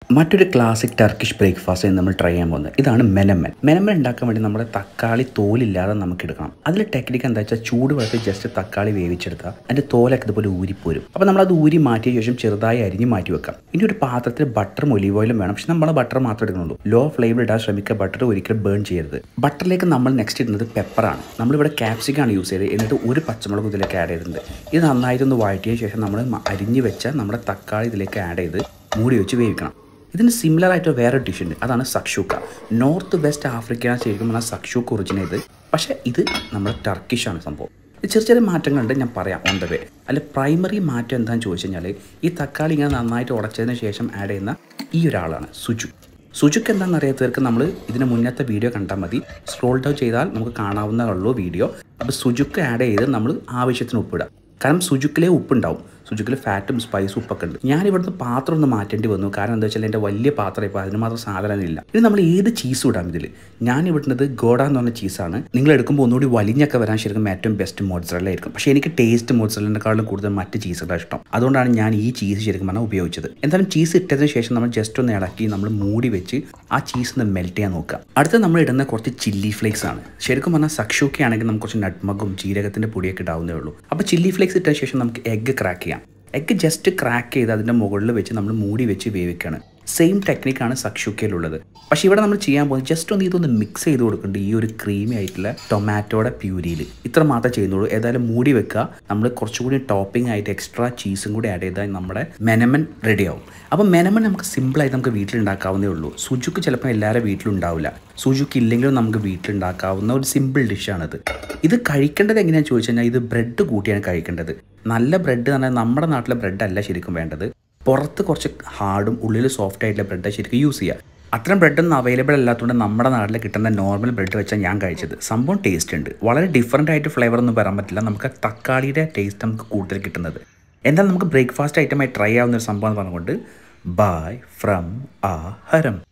മറ്റൊരു classic Turkish breakfast നമ്മൾ try ചെയ്യാൻ പോകുന്നത് ഇതാണ് മെനമൻ മെനമൻ ഉണ്ടാക്കാൻ വേണ്ടി നമ്മുടെ തക്കാളി തോലില്ലാതെ നമുക്ക് എടുക്കണം അതിൽ ടെക്നിക്ക് എന്താ വെച്ചാൽ ചൂട് വെള്ളത്തിൽ ജസ്റ്റ് തക്കാളി വേവിച്ചെടുത്താൽ അതിൻ്റെ തോലൊക്കെ ഇതുപോലെ ഊരിപ്പോരും അപ്പോൾ നമ്മളത് ഊരി മാറ്റിയ ശേഷം ചെറുതായി അരിഞ്ഞ് മാറ്റി വെക്കാം ഇനി ഒരു പാത്രത്തിൽ ബട്ടറും ഒലിവ് ഓയിലും വേണം പക്ഷെ നമ്മൾ ബട്ടർ മാത്രമേ എടുക്കുന്നുള്ളൂ ലോ ഫ്ലെയിമിൽ ഇടാൻ ശ്രമിക്കുക ബട്ടർ ഒരിക്കലും ബേൺ ചെയ്യരുത് ബട്ടറിലേക്ക് നമ്മൾ നെക്സ്റ്റ് ഇടുന്നത് പെപ്പറാണ് നമ്മളിവിടെ ക്യാപ്സിക്കാണ് യൂസ് ചെയ്തത് എന്നിട്ട് ഒരു പച്ചമുളക് ഇതിലേക്ക് ആഡ് ചെയ്തിട്ടുണ്ട് ഇത് നന്നായിട്ടൊന്ന് വഴറ്റിയ ശേഷം നമ്മൾ അരിഞ്ഞ് വെച്ച നമ്മുടെ തക്കാളി ഇതിലേക്ക് ആഡ് ചെയ്ത് മൂടി വെച്ച് വേവിക്കണം ഇതിന് സിമിലർ ആയിട്ട് വേറെ ഡിഷ് ഉണ്ട് അതാണ് സക്ഷൂക്ക നോർത്ത് വെസ്റ്റ് ആഫ്രിക്കയാണ് ശരിക്കും പറഞ്ഞാൽ സക്ഷൂക്ക ഒറിജിൻ ചെയ്ത് പക്ഷേ ഇത് നമ്മുടെ ടർക്കിഷാണ് സംഭവം ഇത് ചെറിയ ചെറിയ മാറ്റങ്ങളുണ്ട് ഞാൻ പറയാം ഓൺ ദ വേ അല്ല പ്രൈമറി മാറ്റം എന്താണെന്ന് ചോദിച്ചു കഴിഞ്ഞാൽ ഈ തക്കാളി ഇങ്ങനെ നന്നായിട്ട് ഉടച്ചതിന് ശേഷം ആഡ് ചെയ്യുന്ന ഈ ഒരാളാണ് സുജു സുജുക്ക് എന്താണെന്ന് അറിയാത്തവർക്ക് നമ്മൾ ഇതിന് മുന്നത്തെ വീഡിയോ കണ്ടാൽ മതി സ്ക്രോൾ ഡൗൺ ചെയ്താൽ നമുക്ക് കാണാവുന്ന ഉള്ളൂ വീഡിയോ അപ്പോൾ സുജുക്ക് ആഡ് ചെയ്ത് നമ്മൾ ആവശ്യത്തിന് ഉപ്പിടാം കാരണം സുജുക്കിലെ ഉപ്പുണ്ടാവും സുജുക്കിൽ ഫാറ്റും സ്പൈസും ഉപ്പൊക്കെ ഉണ്ട് ഞാൻ ഇവിടുത്തെ പാത്രം ഒന്ന് മാറ്റേണ്ടി വന്നു കാരണം എന്താ വെച്ചാൽ എൻ്റെ വലിയ പാത്രം ഇപ്പോൾ അതിന് മാത്രം സാധനം ഇല്ല ഇത് നമ്മൾ ഏത് ചീസും ഇടാം ഇതിൽ ഞാൻ ഇവിടുന്നത് ഗോഡ എന്ന് പറഞ്ഞ ചീസാണ് നിങ്ങൾ എടുക്കുമ്പോൾ ഒന്നുകൂടി വലിഞ്ഞൊക്കെ വരാൻ ശരിക്കും ഏറ്റവും ബെസ്റ്റ് മോഡ്സറല്ല ആയിരിക്കും പക്ഷേ എനിക്ക് ടേസ്റ്റ് മോഡ്സറലിനെക്കാളും കൂടുതൽ മറ്റ് ചീസുകളാണ് ഇഷ്ടം അതുകൊണ്ടാണ് ഞാൻ ഈ ചീസ് ശരിക്കും പറഞ്ഞാൽ ഉപയോഗിച്ചത് എന്തായാലും ചീസ് ഇട്ടതിന് ശേഷം നമ്മൾ ജസ്റ്റ് ഒന്ന് ഇളക്കി നമ്മൾ മൂടി വെച്ച് ആ ചീസ് ഒന്ന് മെൽറ്റ് ചെയ്യാൻ നോക്കുക അടുത്ത നമ്മൾ ഇടുന്ന കുറച്ച് ചില്ലി ഫ്ലേക്സ് ആണ് ശരിക്കും പറഞ്ഞാൽ സക്ഷൂക്കെ ആണെങ്കിൽ നമുക്ക് കുറച്ച് നട്ട്മഗും ജീരകത്തിൻ്റെ പൊടിയൊക്കെ ഇടാവുന്നേ ഉള്ളൂ അപ്പോൾ ചില്ലി ഫ്ലേക്സ് ഇട്ട ശേഷം നമുക്ക് എഗ്ഗ് ക്രാക്ക് ചെയ്യാം എഗ്ഗ് ജസ്റ്റ് ക്രാക്ക് ചെയ്ത് അതിൻ്റെ മുകളിൽ വെച്ച് നമ്മൾ മൂടി വെച്ച് വേവിക്കുകയാണ് സെയിം ടെക്നിക്കാണ് സക്ഷുക്കയിലുള്ളത് പക്ഷേ ഇവിടെ നമ്മൾ ചെയ്യാൻ പോകുന്നത് ജസ്റ്റ് ഒന്ന് ഇതൊന്ന് മിക്സ് ചെയ്ത് കൊടുക്കുന്നുണ്ട് ഈ ഒരു ക്രീമി ആയിട്ടുള്ള ടൊമാറ്റോയുടെ പ്യൂരിയിൽ ഇത്ര മാത്രമേ ചെയ്യുന്നുള്ളൂ ഏതായാലും മൂടി വെക്കുക നമ്മൾ കുറച്ചുകൂടി ടോപ്പിംഗ് ആയിട്ട് എക്സ്ട്രാ ചീസും കൂടി ആഡ് ചെയ്താൽ നമ്മുടെ മെനമൻ റെഡിയാവും അപ്പോൾ മെനമൻ നമുക്ക് സിമ്പിളായിട്ട് നമുക്ക് വീട്ടിലുണ്ടാക്കാവുന്നേ ഉള്ളൂ സുജുക്ക് ചിലപ്പോൾ എല്ലാവരുടെ വീട്ടിലും ഉണ്ടാവില്ല സുജുക്ക് ഇല്ലെങ്കിലും നമുക്ക് വീട്ടിലുണ്ടാക്കാവുന്ന ഒരു സിമ്പിൾ ഡിഷാണിത് ഇത് കഴിക്കേണ്ടത് എങ്ങനെയാണെന്ന് ചോദിച്ചു കഴിഞ്ഞാൽ ഇത് ബ്രെഡ് കൂട്ടിയാണ് കഴിക്കേണ്ടത് നല്ല ബ്രെഡ് എന്ന് പറഞ്ഞാൽ നമ്മുടെ നാട്ടിലെ ബ്രെഡ് അല്ല ശരിക്കും വേണ്ടത് പുറത്ത് കുറച്ച് ഹാർഡും ഉള്ളിൽ സോഫ്റ്റ് ആയിട്ടുള്ള ബ്രെഡ് ശരിക്കും യൂസ് ചെയ്യുക അത്തരം ബ്രെഡൊന്നും അവൈലബിൾ അല്ലാത്തതുകൊണ്ട് നമ്മുടെ നാട്ടിൽ കിട്ടുന്ന നോർമൽ ബ്രെഡ് വെച്ചാൽ ഞാൻ കഴിച്ചത് സംഭവം ടേസ്റ്റ് ഉണ്ട് വളരെ ഡിഫറൻ്റ് ആയിട്ട് ഫ്ലേവർ ഒന്നും വരാൻ പറ്റില്ല നമുക്ക് തക്കാളിയുടെ ടേസ്റ്റ് നമുക്ക് കൂടുതൽ കിട്ടുന്നത് എന്നാൽ നമുക്ക് ബ്രേക്ക്ഫാസ്റ്റ് ഐറ്റമായി ട്രൈ ആവുന്ന ഒരു സംഭവം എന്ന് പറഞ്ഞുകൊണ്ട് ബൈ ഫ്രം ആ ഹരം